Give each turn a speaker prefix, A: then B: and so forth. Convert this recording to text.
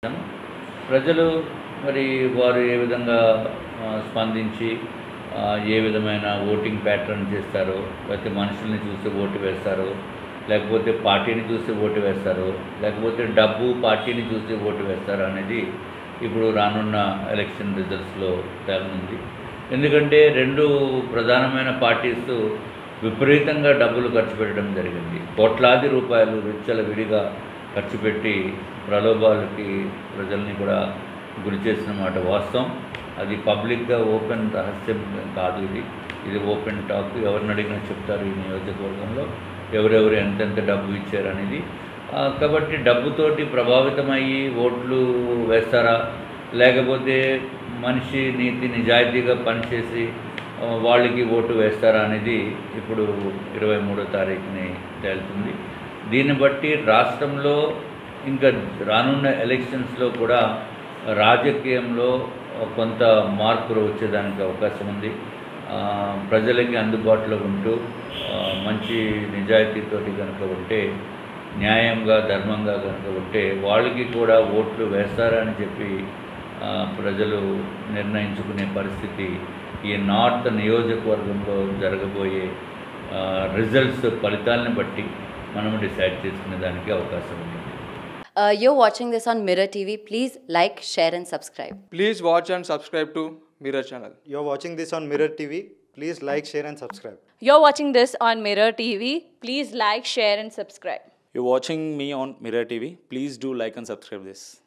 A: ప్రజలు మరి వారు ఏ విధంగా ఆ, స్పందించి ఆ, ఏ విధమైన ఓటింగ్ ప్యాటర్న్ చేస్తారో లేకపోతే మనుషుల్ని చూసి ఓటు వేస్తారో లేకపోతే పార్టీని చూసి ఓటు వేస్తారో లేకపోతే డబ్బు పార్టీని చూసి ఓటు వేస్తారో అనేది ఇప్పుడు రానున్న ఎలక్షన్ రిజల్ట్స్లో తేలనుంది ఎందుకంటే రెండు ప్రధానమైన పార్టీస్ విపరీతంగా డబ్బులు ఖర్చు పెట్టడం జరిగింది కోట్లాది రూపాయలు విచ్చల విడిగా ఖర్చు పెట్టి ప్రలోభాలకి ప్రజల్ని కూడా గురి చేసిన మాట వాస్తవం అది పబ్లిక్గా ఓపెన్ రహస్యం కాదు ఇది ఇది ఓపెన్ టాక్ ఎవరిని అడిగినా చెప్తారు ఈ నియోజకవర్గంలో ఎవరెవరు ఎంతెంత డబ్బు ఇచ్చారు అనేది ఆ, కాబట్టి డబ్బుతోటి ప్రభావితమయ్యి ఓట్లు వేస్తారా లేకపోతే మనిషి నీతి నిజాయితీగా పనిచేసి ఆ, వాళ్ళకి ఓటు వేస్తారా అనేది ఇప్పుడు ఇరవై మూడో తారీఖుని తేలుతుంది దీన్ని బట్టి రాష్ట్రంలో ఇంకా రానున్న ఎలక్షన్స్లో కూడా రాజకీయంలో కొంత మార్పులు వచ్చేదానికి అవకాశం ఉంది ఆ, ప్రజలకి అందుబాటులో ఉంటూ ఆ, మంచి నిజాయితీతోటి కనుక ఉంటే న్యాయంగా ధర్మంగా కనుక ఉంటే వాళ్ళకి కూడా ఓట్లు వేస్తారని చెప్పి ఆ, ప్రజలు నిర్ణయించుకునే పరిస్థితి ఈ నార్త్ నియోజకవర్గంలో జరగబోయే రిజల్ట్స్ ఫలితాలను బట్టి మనం డిసైడ్ చేసుకునే దానికి అవకాశం ఉంది
B: Uh, you're watching this on Mirror TV. Please like, share, and subscribe.
C: Please watch and subscribe to Mirror channel.
D: You're watching this on Mirror TV. Please like, share, and subscribe.
E: You're watching this on Mirror TV. Please like, share, and subscribe.
F: You're watching me on Mirror TV. Please do like and subscribe this.